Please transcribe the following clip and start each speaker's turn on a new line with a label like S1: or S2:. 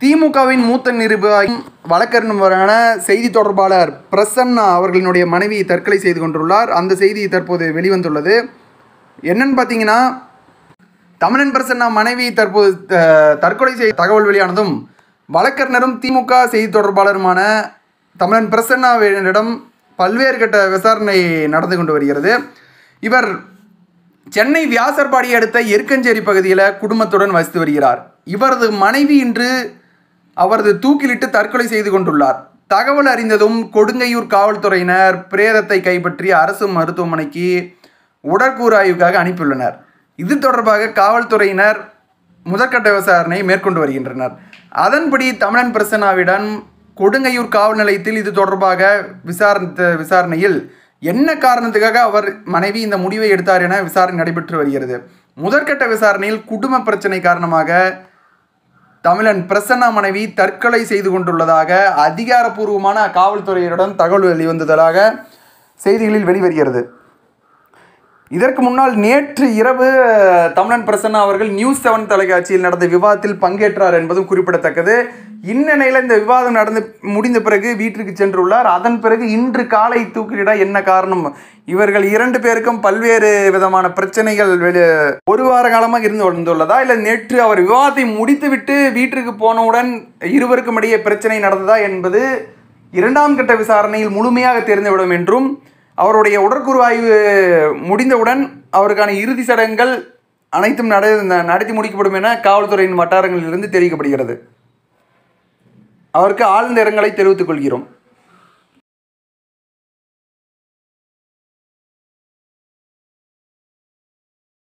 S1: திமுகவின் மூத்த நிருபராயும் வழக்கறிஞரான செய்தி தொடர்பாளர் பிரசன்னா அவர்களினுடைய மனைவி தற்கொலை செய்து கொண்டுள்ளார் அந்த செய்தி தற்போது வெளிவந்துள்ளது என்னன்னு பார்த்தீங்கன்னா தமிழன் பிரசன்னா மனைவி தற்போது த- தற்கொலை செய்ய தகவல் வெளியானதும் வழக்கறிஞரும் திமுக செய்தி தொடர்பாளருமான தமிழன் பிரசன்னாவிடம் பல்வேறு கட்ட விசாரணை நடந்து கொண்டு வருகிறது இவர் சென்னை வியாசர்பாடி அடுத்த எருக்கஞ்சேரி பகுதியில் குடும்பத்துடன் வசித்து வருகிறார் இவரது மனைவி இன்று அவரது தூக்கிலிட்டு தற்கொலை செய்து கொண்டுள்ளார் தகவல் அறிந்ததும் கொடுங்கையூர் காவல்துறையினர் பிரேதத்தை கைப்பற்றி அரசு மருத்துவமனைக்கு உடற்கூறு ஆய்வுக்காக அனுப்பியுள்ளனர் இது தொடர்பாக காவல்துறையினர் முதற்கட்ட விசாரணை மேற்கொண்டு வருகின்றனர் அதன்படி தமிழன் பிரசன்னாவிடம் கொடுங்கையூர் காவல் நிலையத்தில் இது தொடர்பாக விசாரித்த விசாரணையில் என்ன காரணத்துக்காக அவர் மனைவி இந்த முடிவை எடுத்தார் என விசாரணை நடைபெற்று வருகிறது முதற்கட்ட விசாரணையில் குடும்ப பிரச்சனை காரணமாக தமிழன் பிரசன்னா மனைவி தற்கொலை செய்து கொண்டுள்ளதாக அதிகாரப்பூர்வமான காவல்துறையினருடன் தகவல் வெளிவந்ததாக செய்திகளில் வெளிவருகிறது இதற்கு முன்னால் நேற்று இரவு தமிழன் பிரசன்னா அவர்கள் நியூஸ் செவன் தொலைக்காட்சியில் நடந்த விவாதத்தில் பங்கேற்றார் என்பதும் குறிப்பிடத்தக்கது இந்நிலையில் இந்த விவாதம் நடந்து முடிந்த பிறகு வீட்டிற்கு சென்றுள்ளார் அதன் பிறகு இன்று காலை தூக்கிலிட என்ன காரணம் இவர்கள் இரண்டு பேருக்கும் பல்வேறு விதமான பிரச்சனைகள் வெளி ஒரு வார காலமாக இருந்து வந்துள்ளதா இல்லை நேற்று அவர் விவாதத்தை முடித்துவிட்டு வீட்டிற்கு போனவுடன் இருவருக்கும் இடையே பிரச்சனை நடந்ததா என்பது இரண்டாம் கட்ட விசாரணையில் முழுமையாக தெரிந்துவிடும் என்றும் அவருடைய உடற்கூறு ஆய்வு முடிந்தவுடன் அவருக்கான இறுதி சடங்குகள் அனைத்தும் நட நடத்தி முடிக்கப்படும் என காவல்துறையின் வட்டாரங்களிலிருந்து தெரிவிக்கப்படுகிறது அவருக்கு ஆழ்ந்த இரங்கலை தெரிவித்துக் கொள்கிறோம்